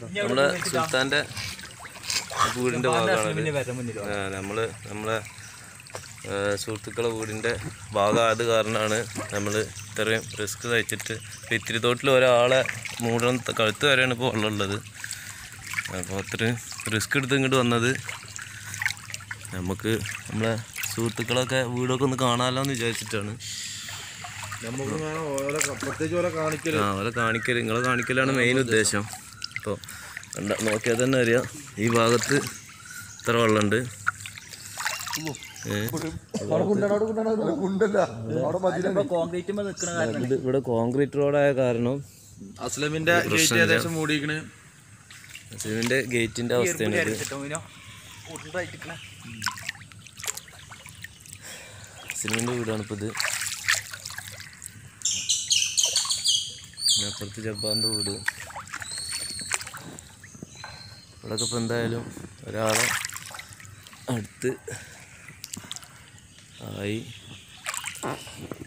നമ്മുടെ സുൽത്താന്റെ വീടിന്റെ ഭാഗമാണത് പിന്നെ വരാൻ മുന്നിലോ ആ, നമ്മള് നമ്മളെ ആ, സുഹൃത്തുക്കളെ വീടിന്റെ ഭാഗമായത് കാരണമാണ് നമ്മൾ ഇത്രയും റിസ്ക് സഹിച്ചിട്ട് ഇപ്പം ഇത്തിരി തോട്ടിൽ ഒരാളെ മൂടണം കഴുത്ത് വരെയാണ് ഇപ്പോൾ വെള്ളമുള്ളത് അപ്പോൾ അത്രയും റിസ്ക് എടുത്ത് ഇങ്ങോട്ട് വന്നത് നമുക്ക് നമ്മളെ സുഹൃത്തുക്കളൊക്കെ വീടൊക്കെ ഒന്ന് കാണാമല്ലോ എന്ന് വിചാരിച്ചിട്ടാണ് നമുക്ക് ഇങ്ങനെ ഓരോ പ്രത്യേകിച്ച് ഓരോ കാണിക്കല് ആ അവരെ കാണിക്കൽ നിങ്ങളെ കാണിക്കലാണ് മെയിൻ ഉദ്ദേശം ഇപ്പോൾ കണ്ട നോക്കിയാൽ തന്നെ അറിയാം ഈ ഭാഗത്ത് ഇത്ര വെള്ളമുണ്ട് ഏ? ഉണ്ടല്ല അവിടെ മതിലാണ് കോൺക്രീറ്റ് നിൽക്കണ കാരണം ഇത് ഇവിടെ കോൺക്രീറ്റ് റോഡായ കാരണം അസ്ലമിന്റെ ഗേറ്റ് ഏകദേശം മൂടിയിരിക്കണ് ഇതിന്റെ ഗേറ്റിന്റെ അവസ്ഥയാണ് ഇത് സിനിമന്റെ വീടാണ് ഇപ്പോൾ ഇത് പിന്നെ അപ്പുറത്ത് ജബ്ബാറിന്റെ വീട് ഇവിടെയൊക്കെ ഇപ്പം എന്തായാലും ഒരാളെ അടുത്ത് ആയി